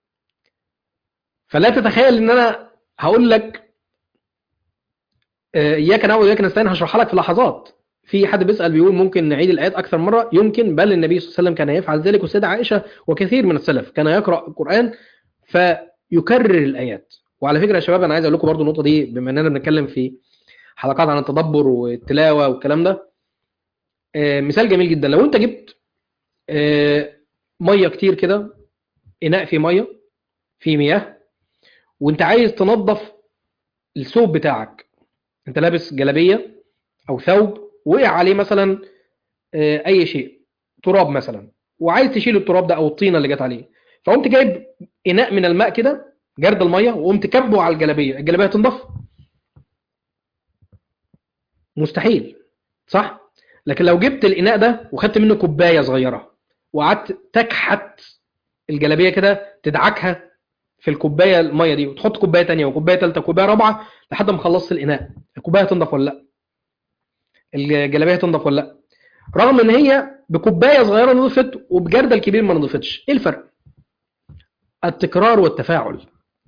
فلا تتخيل ان انا هقول لك آه، اياك نعبد واياك نستعين هشرحها لك في لحظات في حد بيسال بيقول ممكن نعيد الايات اكثر مره يمكن بل النبي صلى الله عليه وسلم كان يفعل ذلك والسيده عائشه وكثير من السلف كان يقرا القران فيكرر الايات وعلى فكره يا شباب انا عايز اقول لكم برضو النقطه دي بما اننا بنتكلم في حلقات عن التدبر والتلاوه والكلام ده آه، مثال جميل جدا لو انت جبت آه، ميه كتير كده اناء فيه ميه فيه مياه وانت عايز تنظف الثوب بتاعك انت لابس جلابيه او ثوب وقع عليه مثلا آه، اي شيء تراب مثلا وعايز تشيل التراب ده او الطينه اللي جت عليه فقمت جايب اناء من الماء كده جرد الميه وقمت كبه على الجلابيه الجلابيه هتنضف مستحيل صح لكن لو جبت الاناء ده وخدت منه كوبايه صغيره وقعدت تكحت الجلابيه كده تدعكها في الكوبايه الميه دي وتحط كوبايه تانية وكوبايه ثالثه وكوبايه رابعه لحد ما خلصت الاناء الكوبايه هتنضف ولا لا الجلابيه هتنضف ولا لا رغم ان هي بكوبايه صغيره نضفت وبجردل الكبير ما نضفتش ايه الفرق التكرار والتفاعل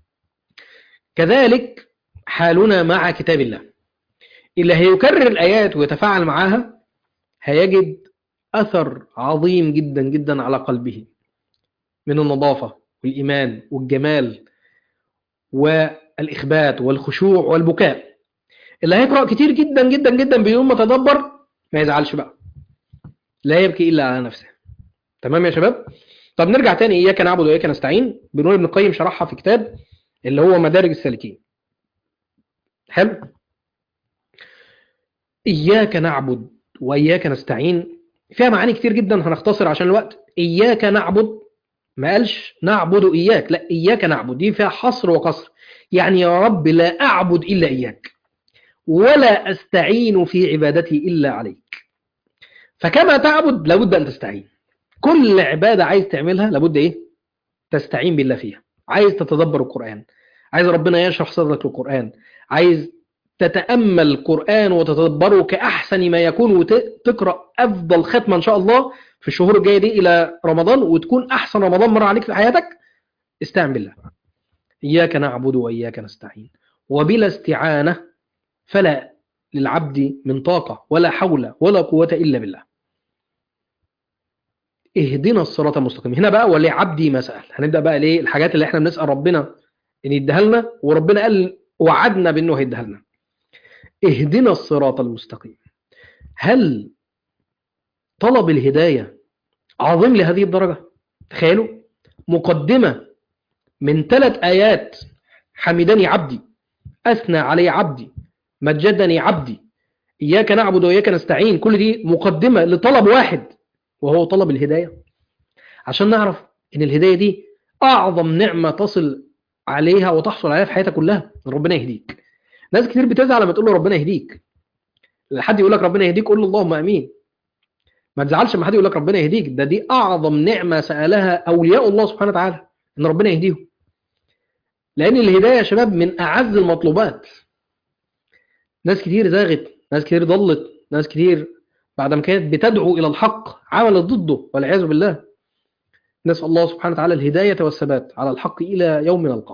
كذلك حالنا مع كتاب الله اللي هيكرر الآيات ويتفاعل معها هيجد أثر عظيم جدا جدا على قلبه من النظافة والإيمان والجمال والإخبات والخشوع والبكاء اللي هيقرأ كتير جدا جدا جدا بدون ما تدبر ما يزعلش بقى لا يبكي إلا على نفسه تمام يا شباب طب نرجع تاني إياك نعبد وإياك نستعين بنقول ابن القيم شرحها في كتاب اللي هو مدارج السالكين حلو إياك نعبد وإياك نستعين فيها معاني كتير جدا هنختصر عشان الوقت إياك نعبد ما قالش نعبد إياك لا إياك نعبد دي فيها حصر وقصر يعني يا رب لا أعبد إلا إياك ولا أستعين في عبادتي إلا عليك فكما تعبد لابد أن تستعين كل عبادة عايز تعملها لابد إيه تستعين بالله فيها عايز تتدبر القرآن عايز ربنا يشرح صدرك للقرآن عايز تتأمل القرآن وتتدبره كأحسن ما يكون وتقرأ أفضل ختمة إن شاء الله في الشهور الجاية دي إلى رمضان وتكون أحسن رمضان مر عليك في حياتك استعن بالله إياك نعبد وإياك نستعين وبلا استعانة فلا للعبد من طاقة ولا حول ولا قوة إلا بالله اهدنا الصراط المستقيم هنا بقى ولعبدي ما سأل هنبدأ بقى ليه الحاجات اللي احنا بنسأل ربنا ان يديها لنا وربنا قال وعدنا بانه هيديها لنا اهدنا الصراط المستقيم هل طلب الهداية عظيم لهذه الدرجة تخيلوا مقدمة من ثلاث آيات حمدني عبدي أثنى علي عبدي مجدني عبدي إياك نعبد وإياك نستعين كل دي مقدمة لطلب واحد وهو طلب الهداية عشان نعرف إن الهداية دي أعظم نعمة تصل عليها وتحصل عليها في حياتك كلها إن ربنا يهديك ناس كتير بتزعل لما تقول له ربنا يهديك حد يقول لك ربنا يهديك قول له اللهم امين ما تزعلش لما حد يقول لك ربنا يهديك ده دي اعظم نعمه سالها اولياء الله سبحانه وتعالى ان ربنا يهديهم لان الهدايه يا شباب من اعز المطلوبات ناس كتير زاغت ناس كتير ضلت ناس كتير بعد ما كانت بتدعو الى الحق عملت ضده والعياذ بالله نسال الله سبحانه وتعالى الهدايه والثبات على الحق الى يوم نلقاه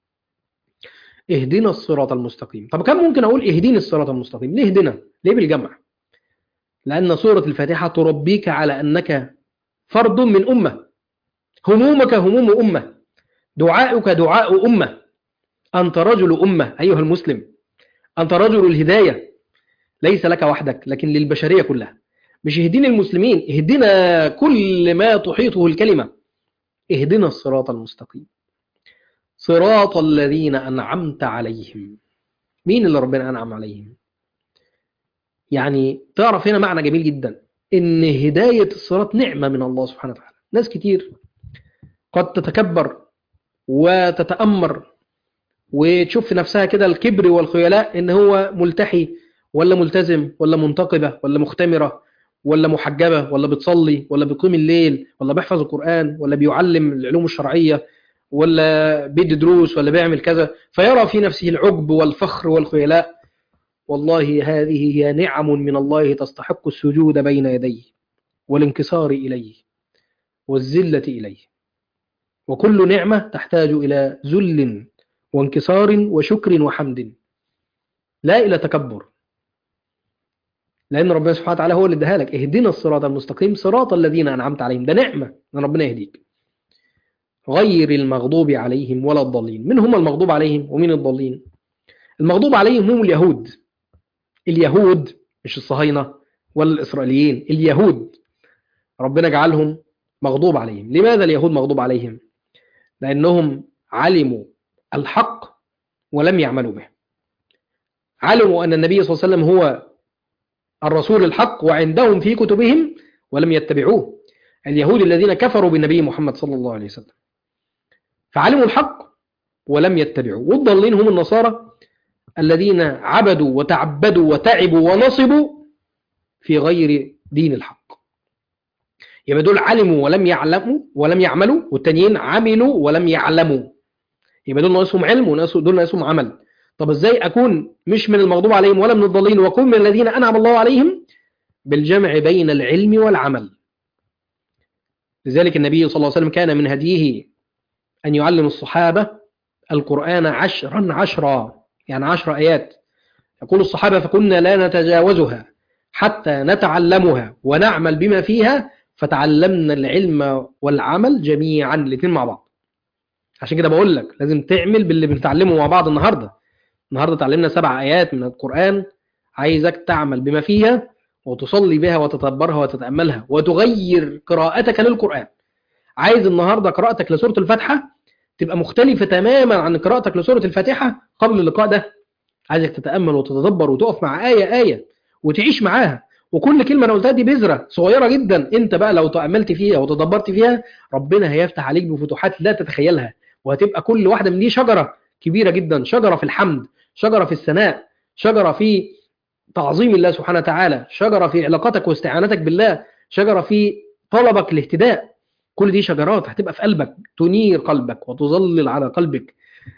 اهدنا الصراط المستقيم طب كم ممكن اقول اهديني الصراط المستقيم ليه اهدنا ليه بالجمع لان سوره الفاتحه تربيك على انك فرد من امه همومك هموم امه دعاؤك دعاء امه انت رجل امه ايها المسلم انت رجل الهدايه ليس لك وحدك لكن للبشريه كلها مش اهدينا المسلمين اهدنا كل ما تحيطه الكلمه اهدنا الصراط المستقيم صراط الذين أنعمت عليهم مين اللي ربنا أنعم عليهم يعني تعرف هنا معنى جميل جدا إن هداية الصراط نعمة من الله سبحانه وتعالى ناس كتير قد تتكبر وتتأمر وتشوف في نفسها كده الكبر والخيلاء إن هو ملتحي ولا ملتزم ولا منتقبة ولا مختمرة ولا محجبة ولا بتصلي ولا بيقيم الليل ولا بيحفظ القرآن ولا بيعلم العلوم الشرعية ولا بيدي دروس ولا بيعمل كذا فيرى في نفسه العجب والفخر والخيلاء والله هذه هي نعم من الله تستحق السجود بين يديه والانكسار إليه والذلة إليه وكل نعمة تحتاج إلى ذل وانكسار وشكر وحمد لا إلى تكبر لأن ربنا سبحانه وتعالى هو اللي اداها لك اهدنا الصراط المستقيم صراط الذين أنعمت عليهم ده نعمة أن ربنا يهديك غير المغضوب عليهم ولا الضالين من هم المغضوب عليهم ومين الضالين المغضوب عليهم هم اليهود اليهود مش الصهاينة ولا الإسرائيليين اليهود ربنا جعلهم مغضوب عليهم لماذا اليهود مغضوب عليهم لأنهم علموا الحق ولم يعملوا به علموا أن النبي صلى الله عليه وسلم هو الرسول الحق وعندهم في كتبهم ولم يتبعوه اليهود الذين كفروا بالنبي محمد صلى الله عليه وسلم فعلموا الحق ولم يتبعوا والضالين هم النصارى الذين عبدوا وتعبدوا وتعبوا ونصبوا في غير دين الحق يبقى دول علموا ولم يعلموا ولم يعملوا والتانيين عملوا ولم يعلموا يبقى دول ناقصهم علم ودول ناقصهم عمل طب ازاي اكون مش من المغضوب عليهم ولا من الضالين واكون من الذين انعم الله عليهم بالجمع بين العلم والعمل لذلك النبي صلى الله عليه وسلم كان من هديه أن يعلم الصحابة القرآن عشرا عشرا يعني عشر آيات يقول الصحابة فكنا لا نتجاوزها حتى نتعلمها ونعمل بما فيها فتعلمنا العلم والعمل جميعا الاثنين مع بعض عشان كده بقول لك لازم تعمل باللي بنتعلمه مع بعض النهارده النهارده اتعلمنا سبع آيات من القرآن عايزك تعمل بما فيها وتصلي بها وتتدبرها وتتأملها وتغير قراءتك للقرآن عايز النهارده قراءتك لسورة الفاتحة تبقى مختلفة تماما عن قراءتك لسورة الفاتحة قبل اللقاء ده عايزك تتأمل وتتدبر وتقف مع آية آية وتعيش معاها وكل كلمة أنا قلتها دي بذرة صغيرة جدا أنت بقى لو تأملت فيها وتدبرت فيها ربنا هيفتح عليك بفتوحات لا تتخيلها وهتبقى كل واحدة من دي شجرة كبيرة جدا شجرة في الحمد شجرة في الثناء شجرة في تعظيم الله سبحانه وتعالى شجرة في علاقتك واستعانتك بالله شجرة في طلبك الاهتداء كل دي شجرات هتبقى في قلبك تنير قلبك وتظلل على قلبك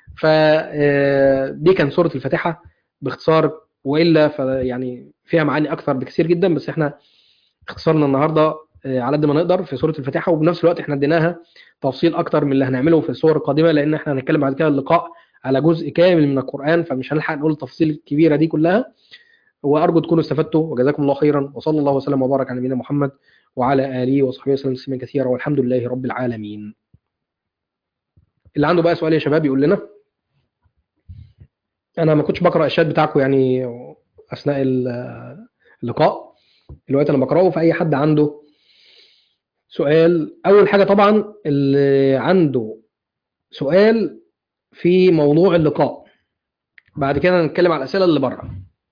فدي كان سورة الفاتحة باختصار وإلا يعني فيها معاني أكثر بكثير جدا بس احنا اختصرنا النهاردة على قد ما نقدر في سورة الفاتحة وبنفس الوقت احنا اديناها تفصيل أكتر من اللي هنعمله في الصور القادمة لأن احنا هنتكلم بعد كده اللقاء على جزء كامل من القرآن فمش هنلحق نقول التفاصيل الكبيرة دي كلها وأرجو تكونوا استفدتوا وجزاكم الله خيرا وصلى الله وسلم وبارك على نبينا محمد وعلى آله وصحبه وسلم تسليما كثيرا والحمد لله رب العالمين اللي عنده بقى سؤال يا شباب يقول لنا أنا ما كنتش بقرأ الشات بتاعكم يعني أثناء اللقاء دلوقتي أنا بقرأه فأي حد عنده سؤال أول حاجة طبعا اللي عنده سؤال في موضوع اللقاء بعد كده نتكلم على الأسئلة اللي بره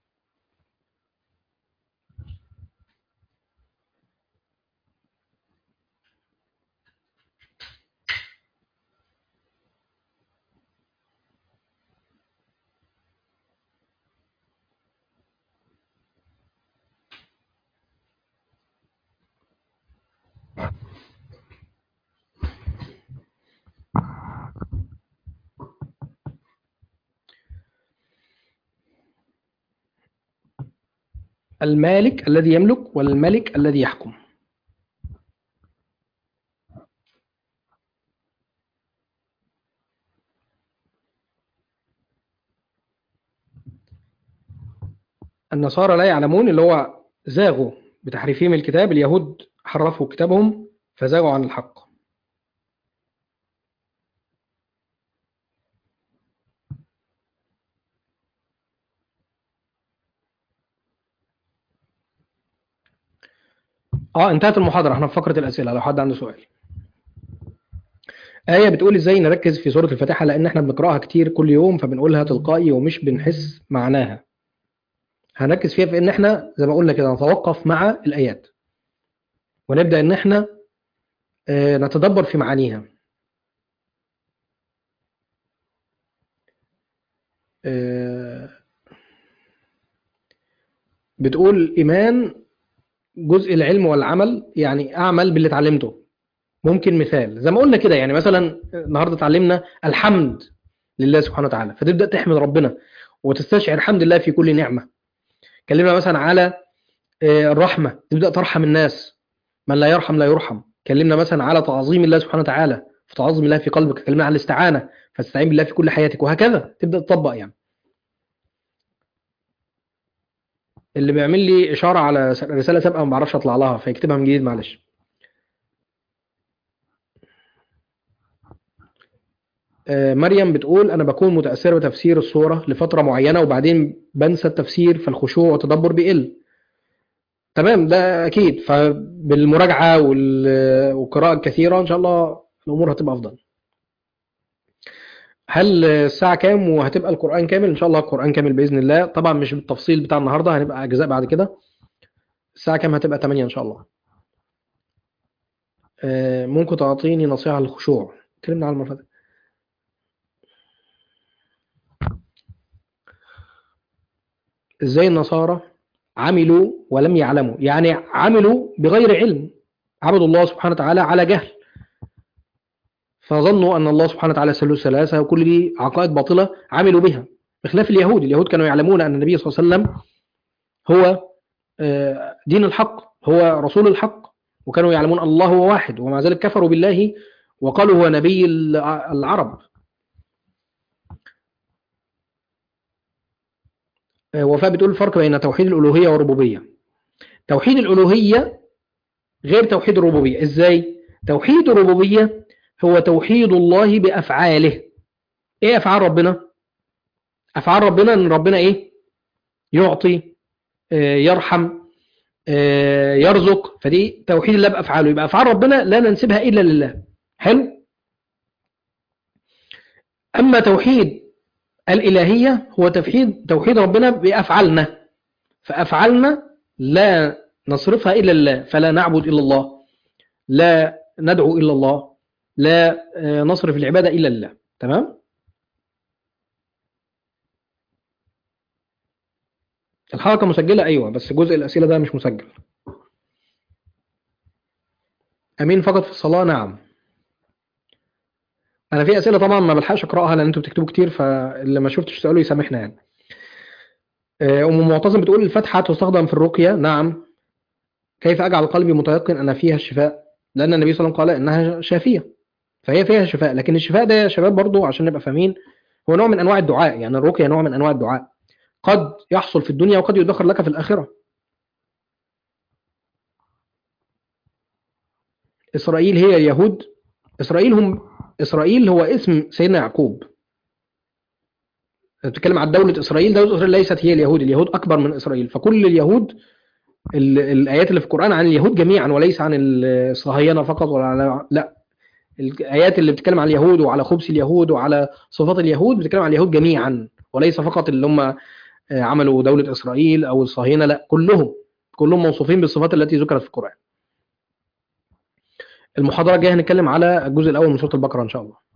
المالك الذي يملك والملك الذي يحكم النصارى لا يعلمون اللي هو زاغوا بتحريفهم الكتاب اليهود حرفوا كتابهم فزاغوا عن الحق اه انتهت المحاضرة احنا في فقرة الأسئلة لو حد عنده سؤال آية بتقول ازاي نركز في سورة الفاتحة لأن احنا بنقرأها كتير كل يوم فبنقولها تلقائي ومش بنحس معناها هنركز فيها في ان احنا زي ما قلنا كده نتوقف مع الآيات ونبدأ ان احنا اه نتدبر في معانيها اه بتقول إيمان جزء العلم والعمل يعني اعمل باللي اتعلمته ممكن مثال زي ما قلنا كده يعني مثلا النهارده اتعلمنا الحمد لله سبحانه وتعالى فتبدا تحمد ربنا وتستشعر الحمد لله في كل نعمه اتكلمنا مثلا على الرحمه تبدا ترحم الناس من لا يرحم لا يرحم كلمنا مثلا على تعظيم الله سبحانه وتعالى في تعظيم الله في قلبك كلمنا على الاستعانة فاستعين بالله في كل حياتك وهكذا تبدأ تطبق يعني اللي بيعمل لي إشارة على رسالة سابقة ما بعرفش أطلع لها فيكتبها من جديد معلش آه، مريم بتقول أنا بكون متأثرة بتفسير الصورة لفترة معينة وبعدين بنسى التفسير فالخشوع والتدبر بيقل تمام ده أكيد فبالمراجعة وال- والقراءة الكثيرة إن شاء الله الأمور هتبقى أفضل هل الساعة كام وهتبقى القرآن كامل؟ إن شاء الله القرآن كامل بإذن الله طبعا مش بالتفصيل بتاع النهاردة هنبقى أجزاء بعد كده الساعة كام هتبقى 8 إن شاء الله آه، ممكن تعطيني نصيحة للخشوع اتكلمنا على المرة ازاي النصارى عملوا ولم يعلموا يعني عملوا بغير علم عبدوا الله سبحانه وتعالى على جهل فظنوا ان الله سبحانه وتعالى ثالث ثلاثه وكل دي عقائد باطله عملوا بها بخلاف اليهود اليهود كانوا يعلمون ان النبي صلى الله عليه وسلم هو آه، دين الحق هو رسول الحق وكانوا يعلمون أن الله هو واحد ومع ذلك كفروا بالله وقالوا هو نبي الع- العرب آه، وفاء بتقول الفرق بين توحيد الألوهية والربوبية توحيد الألوهية غير توحيد الربوبية إزاي؟ توحيد الربوبية هو توحيد الله بأفعاله إيه أفعال ربنا؟ أفعال ربنا أن ربنا إيه؟ يعطي آه، يرحم آه، يرزق فدي توحيد الله بأفعاله يبقى أفعال ربنا لا ننسبها إلا لله حلو؟ أما توحيد الإلهية هو توحيد توحيد ربنا بأفعالنا فأفعالنا لا نصرفها إلا الله فلا نعبد إلا الله لا ندعو إلا الله لا آه، نصرف العبادة إلا لله تمام الحلقة مسجلة أيوة بس جزء الأسئلة ده مش مسجل أمين فقط في الصلاة نعم أنا في أسئلة طبعا ما بلحقش أقرأها لأن أنتوا بتكتبوا كتير فاللي ما شفتش سؤاله يسامحنا يعني آه، أم معتصم بتقول الفاتحة تستخدم في الرقية نعم كيف أجعل قلبي متيقن أن فيها الشفاء لأن النبي صلى الله عليه وسلم قال إنها شافية فهي فيها شفاء لكن الشفاء ده يا شباب برضو عشان نبقى فاهمين هو نوع من أنواع الدعاء يعني الرقية نوع من أنواع الدعاء قد يحصل في الدنيا وقد يدخر لك في الآخرة إسرائيل هي اليهود إسرائيل هم إسرائيل هو اسم سيدنا يعقوب بتتكلم عن دولة إسرائيل دولة إسرائيل ليست هي اليهود اليهود أكبر من إسرائيل فكل اليهود ال- الآيات اللي في القرآن عن اليهود جميعا وليس عن الصهاينة فقط ولا على لا الآيات اللي بتتكلم عن اليهود وعلى خبث اليهود وعلى صفات اليهود بتتكلم عن اليهود جميعا وليس فقط اللي هم آه، عملوا دولة إسرائيل أو الصهاينة لا كلهم كلهم موصوفين بالصفات التي ذكرت في القرآن المحاضرة الجاية هنتكلم على الجزء الأول من سورة البقرة إن شاء الله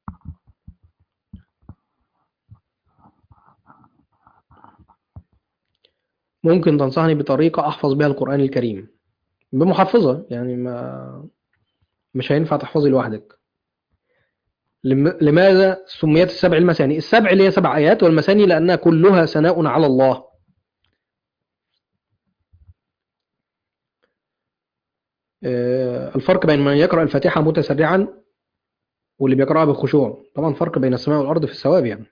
ممكن تنصحني بطريقة أحفظ بها القرآن الكريم بمحفظة يعني ما مش هينفع تحفظي لوحدك لم- لماذا سميت السبع المثاني السبع اللي هي سبع آيات والمثاني لأنها كلها ثناء على الله آه، الفرق بين من يقرأ الفاتحة متسرعا واللي بيقرأها بخشوع طبعا فرق بين السماء والأرض في الثواب يعني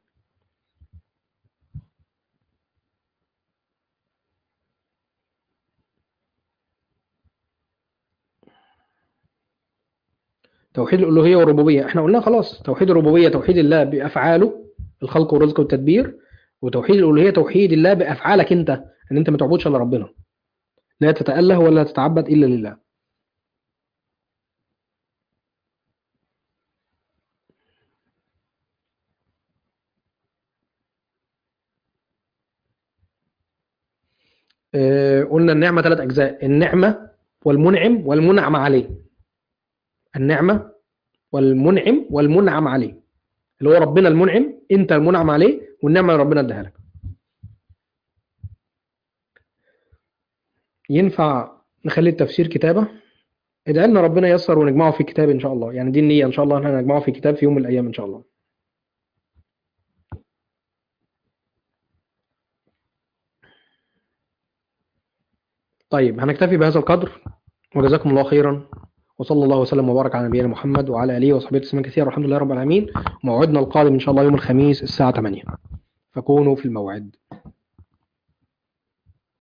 توحيد الألوهية والربوبية احنا قلنا خلاص توحيد الربوبية توحيد الله بأفعاله الخلق والرزق والتدبير وتوحيد الألوهية توحيد الله بأفعالك انت ان انت ما تعبدش الا ربنا لا تتأله ولا تتعبد إلا لله آه، قلنا النعمة ثلاث أجزاء النعمة والمنعم والمنعم عليه النعمة والمنعم والمنعم عليه اللي هو ربنا المنعم انت المنعم عليه والنعمة اللي ربنا اداها لك ينفع نخلي التفسير كتابة ادعي لنا ربنا ييسر ونجمعه في كتاب ان شاء الله يعني دي النية ان شاء الله ان احنا نجمعه في كتاب في يوم من الايام ان شاء الله طيب هنكتفي بهذا القدر وجزاكم الله خيرا وصلى الله وسلم وبارك على نبينا محمد وعلى اله وصحبه تسليما كثيرا والحمد لله رب العالمين موعدنا القادم ان شاء الله يوم الخميس الساعه 8 فكونوا في الموعد